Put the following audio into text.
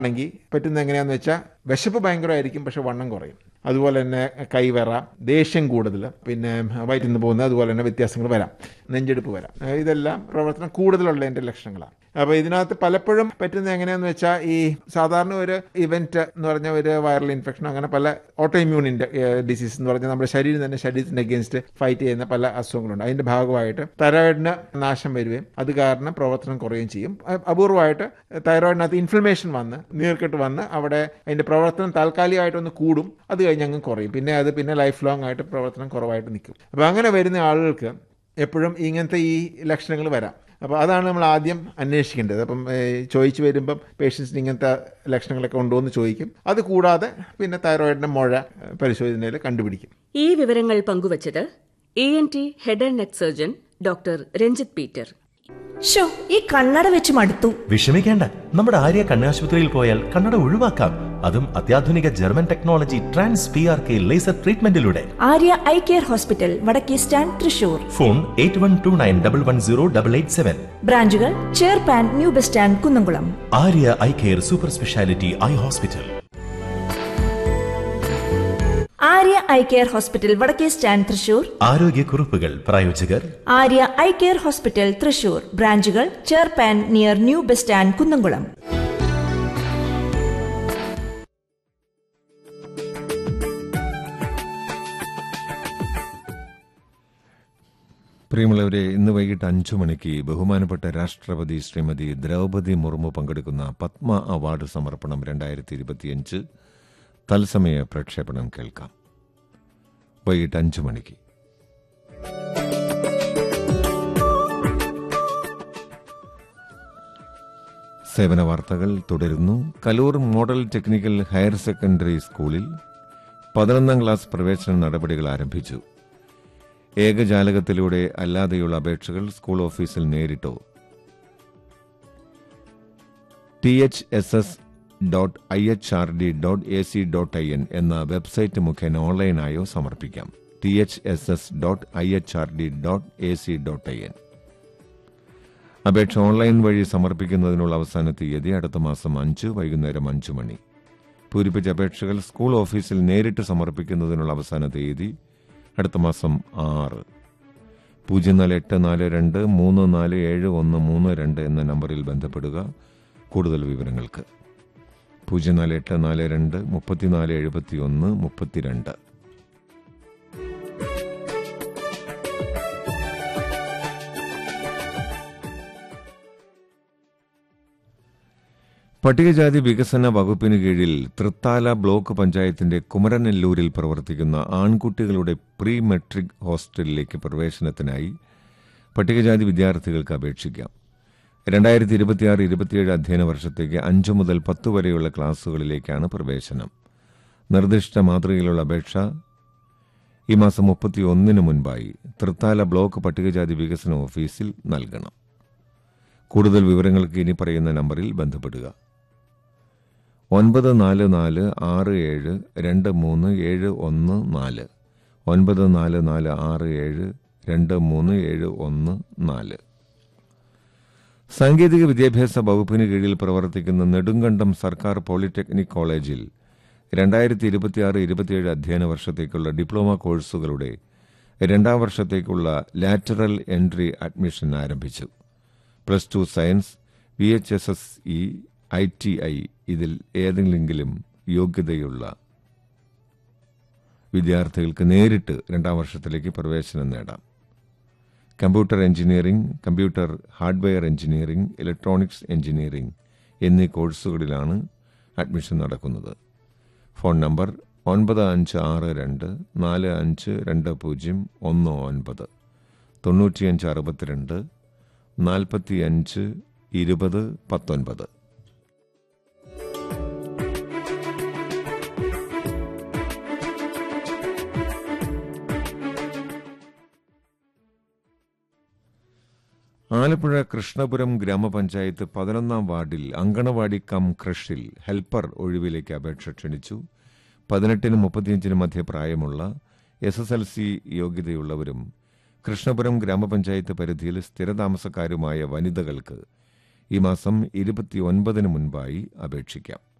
ആണെങ്കിൽ പറ്റുന്ന എങ്ങനെയാന്ന് വെച്ചാൽ വിശപ്പ് ഭയങ്കരമായിരിക്കും പക്ഷെ വണ്ണം കുറയും അതുപോലെ തന്നെ കൈവിറ ദേഷ്യം കൂടുതൽ പിന്നെ വയറ്റിൽ നിന്ന് പോകുന്നത് അതുപോലെ തന്നെ വ്യത്യാസങ്ങൾ വരാം നെഞ്ചെടുപ്പ് വരാം ഏഹ് ഇതെല്ലാം പ്രവർത്തനം കൂടുതലുള്ളതിൻ്റെ ലക്ഷണങ്ങളാണ് അപ്പോൾ ഇതിനകത്ത് പലപ്പോഴും പറ്റുന്നത് എങ്ങനെയാന്ന് വെച്ചാൽ ഈ സാധാരണ ഒരു ഇവന്റ് എന്ന് പറഞ്ഞ ഒരു വൈറൽ ഇൻഫെക്ഷൻ അങ്ങനെ പല ഓട്ടോ ഇമ്മ്യൂണിൻ്റെ ഡിസീസ് എന്ന് പറഞ്ഞാൽ നമ്മുടെ ശരീരം തന്നെ ശരീരത്തിൻ്റെ അഗേൻസ്റ്റ് ഫൈറ്റ് ചെയ്യുന്ന പല അസുഖങ്ങളുണ്ട് അതിൻ്റെ ഭാഗമായിട്ട് തൈറോയിഡിന് നാശം വരികയും അത് കാരണം പ്രവർത്തനം കുറയുകയും ചെയ്യും അ- അപൂർവമായിട്ട് തൈറോയിഡിനകത്ത് ഇൻഫ്ലമേഷൻ വന്ന് നീർക്കെട്ട് വന്ന് അവിടെ അതിൻ്റെ പ്രവർത്തനം താൽക്കാലികമായിട്ടൊന്ന് കൂടും അത് കഴിഞ്ഞ് അങ്ങ് കുറയും പിന്നെ അത് പിന്നെ ലൈഫ് ലോങ് ആയിട്ട് പ്രവർത്തനം കുറവായിട്ട് നിൽക്കും അപ്പോൾ അങ്ങനെ വരുന്ന ആളുകൾക്ക് എപ്പോഴും ഇങ്ങനത്തെ ഈ ലക്ഷണങ്ങൾ വരാം അപ്പോൾ അതാണ് നമ്മൾ ആദ്യം അന്വേഷിക്കേണ്ടത് അപ്പം ഏഹ്, ചോദിച്ചു വരുമ്പം പേഷ്യൻസിന് ഇങ്ങനത്തെ ലക്ഷണങ്ങളൊക്കെ ഉണ്ടോ എന്ന് ചോദിക്കും അത് കൂടാതെ പിന്നെ തൈറോയിഡിൻ്റെ മുഴ ഏഹ്, പരിശോധനയിൽ കണ്ടുപിടിക്കും ഈ വിവരങ്ങൾ പങ്കുവച്ചത് E N T head and neck surgeon doctor Ranjith Peter ഷോ ഈ കണ്ണട വെച്ച് മടുത്തു വിഷമിക്കേണ്ട നമ്മുടെ ആര്യ കണ്ണാശുപത്രിയിൽ പോയാൽ കണ്ണട ഒഴിവാക്കാം അതും അത്യാധുനിക German technology trans P R K laser ട്രീറ്റ്മെന്റിലൂടെ ആര്യ ഐ കെയർ ഹോസ്പിറ്റൽ വടക്കേ stand Thrissur phone eight one two nine double one zero double eight seven ബ്രാഞ്ചുകൾ ചേർപ്പാൻ new bus stand Kunnamkulam Arya eye care super speciality eye hospital Arya eye care hospital വടക്കേ stand Thrissur ആരോഗ്യക്കുറിപ്പുകൾ പ്രായോജകർ Arya eye care hospital Thrissur ബ്രാഞ്ചുകൾ ചേർപ്പാൻ near new bus stand Kunnamkulam പ്രിയമുള്ളവരെ ഇന്ന് വൈകിട്ട് അഞ്ചു മണിക്ക് ബഹുമാനപ്പെട്ട രാഷ്ട്രപതി ശ്രീമതി ദ്രൗപദി മുർമു പങ്കെടുക്കുന്ന പത്മ അവാർഡ് സമർപ്പണം രണ്ടായിരത്തി ഇരുപത്തിയഞ്ച് തത്സമയ പ്രക്ഷേപണം കേൾക്കാം വൈകിട്ട് അഞ്ചു മണിക്ക് സേവന വാർത്തകൾ തുടരുന്നു Kaloor model technical higher secondary സ്കൂളിൽ പതിനൊന്നാം ക്ലാസ് പ്രവേശന നടപടികൾ ആരംഭിച്ചു ഏകജാലകത്തിലൂടെ അല്ലാതെയുള്ള അപേക്ഷകൾ സ്കൂൾ ഓഫീസിൽ നേരിട്ടോ T H S S dot I H R D dot A C dot I N എന്ന വെബ്സൈറ്റ് മുഖേന ഓൺലൈനായോ സമർപ്പിക്കാം T H S S dot I H R D dot A C dot I N അപേക്ഷ online വഴി സമർപ്പിക്കുന്നതിനുള്ള അവസാന തീയതി അടുത്ത മാസം അഞ്ച് വൈകുന്നേരം അഞ്ചു മണി പൂരിപ്പിച്ച അപേക്ഷകൾ സ്കൂൾ ഓഫീസിൽ നേരിട്ട് സമർപ്പിക്കുന്നതിനുള്ള അവസാന തീയതി അടുത്ത മാസം ആറ് പൂജ്യം നാല് എട്ട് നാല് രണ്ട് മൂന്ന് നാല് ഏഴ് ഒന്ന് മൂന്ന് രണ്ട് എന്ന നമ്പറിൽ ബന്ധപ്പെടുക കൂടുതൽ വിവരങ്ങൾക്ക് പൂജ്യം നാല് എട്ട് നാല് രണ്ട് മുപ്പത്തിനാല് എഴുപത്തി ഒന്ന് മുപ്പത്തിരണ്ട് പട്ടികജാതി വികസന വകുപ്പിന് കീഴിൽ തൃത്താല ബ്ലോക്ക് പഞ്ചായത്തിന്റെ കുമരനെല്ലൂരിൽ പ്രവർത്തിക്കുന്ന ആൺകുട്ടികളുടെ പ്രീ മെട്രിക് ഹോസ്റ്റലിലേക്ക് പ്രവേശനത്തിനായി പട്ടികജാതി വിദ്യാർത്ഥികൾക്ക് അപേക്ഷിക്കാം രണ്ടായിരത്തി ഇരുപത്തിയാറ് ഇരുപത്തിയേഴ് അധ്യയന വർഷത്തേക്ക് അഞ്ചു മുതൽ പത്ത് വരെയുള്ള ക്ലാസുകളിലേക്കാണ് പ്രവേശനം നിർദ്ദിഷ്ട മാതൃകയിലുള്ള അപേക്ഷ ഈ മാസം മുപ്പത്തി ഒന്നിന് മുൻപായി തൃത്താല ബ്ലോക്ക് പട്ടികജാതി വികസന ഓഫീസിൽ നൽകണം കൂടുതൽ വിവരങ്ങൾക്ക് ഇനി പറയുന്ന നമ്പറിൽ ബന്ധപ്പെടുക ഒൻപത് നാല് നാല് ആറ് ഏഴ് രണ്ട് മൂന്ന് ഏഴ് ഒന്ന് നാല് ഒൻപത് നാല് നാല് ആറ് ഏഴ് രണ്ട് മൂന്ന് ഏഴ് ഒന്ന് നാല് സാങ്കേതിക വിദ്യാഭ്യാസ വകുപ്പിന് കീഴിൽ പ്രവർത്തിക്കുന്ന നെടുങ്കണ്ടം സർക്കാർ പോളിടെക്നിക് കോളേജിൽ രണ്ടായിരത്തി ഇരുപത്തിയാറ് ഇരുപത്തിയേഴ് അധ്യയന വർഷത്തേക്കുള്ള ഡിപ്ലോമ കോഴ്സുകളുടെ രണ്ടാം വർഷത്തേക്കുള്ള ലാറ്ററൽ എൻട്രി അഡ്മിഷൻ ആരംഭിച്ചു plus two science V H S S E I T I ഇതിൽ ഏതെങ്കിലും യോഗ്യതയുള്ള വിദ്യാർത്ഥികൾക്ക് നേരിട്ട് രണ്ടാം വർഷത്തിലേക്ക് പ്രവേശനം നേടാം computer engineering computer hardware engineering electronics engineering എന്നീ കോഴ്സുകളിലാണ് അഡ്മിഷൻ നടക്കുന്നത് ഫോൺ നമ്പർ ഒൻപത് അഞ്ച് ആറ് രണ്ട് നാല് അഞ്ച് രണ്ട് പൂജ്യം ഒന്ന് ഒൻപത് തൊണ്ണൂറ്റിയഞ്ച് അറുപത്തിരണ്ട് നാൽപ്പത്തിയഞ്ച് ഇരുപത് പത്തൊൻപത് ആലപ്പുഴ കൃഷ്ണപുരം ഗ്രാമപഞ്ചായത്ത് പതിനൊന്നാം വാർഡിൽ അങ്കണവാടി കം ക്രഷിൽ ഹെൽപ്പർ ഒഴിവിലേക്ക് അപേക്ഷ ക്ഷണിച്ചു പതിനെട്ടിനും മുപ്പത്തിയഞ്ചിനും മധ്യ പ്രായമുള്ള എസ് എസ് എൽ സി യോഗ്യതയുള്ളവരും കൃഷ്ണപുരം ഗ്രാമപഞ്ചായത്ത് പരിധിയിൽ സ്ഥിരതാമസക്കാരുമായ വനിതകൾക്ക് ഈ മാസം ഇരുപത്തിയൊൻപതിന് മുൻപായി അപേക്ഷിക്കാം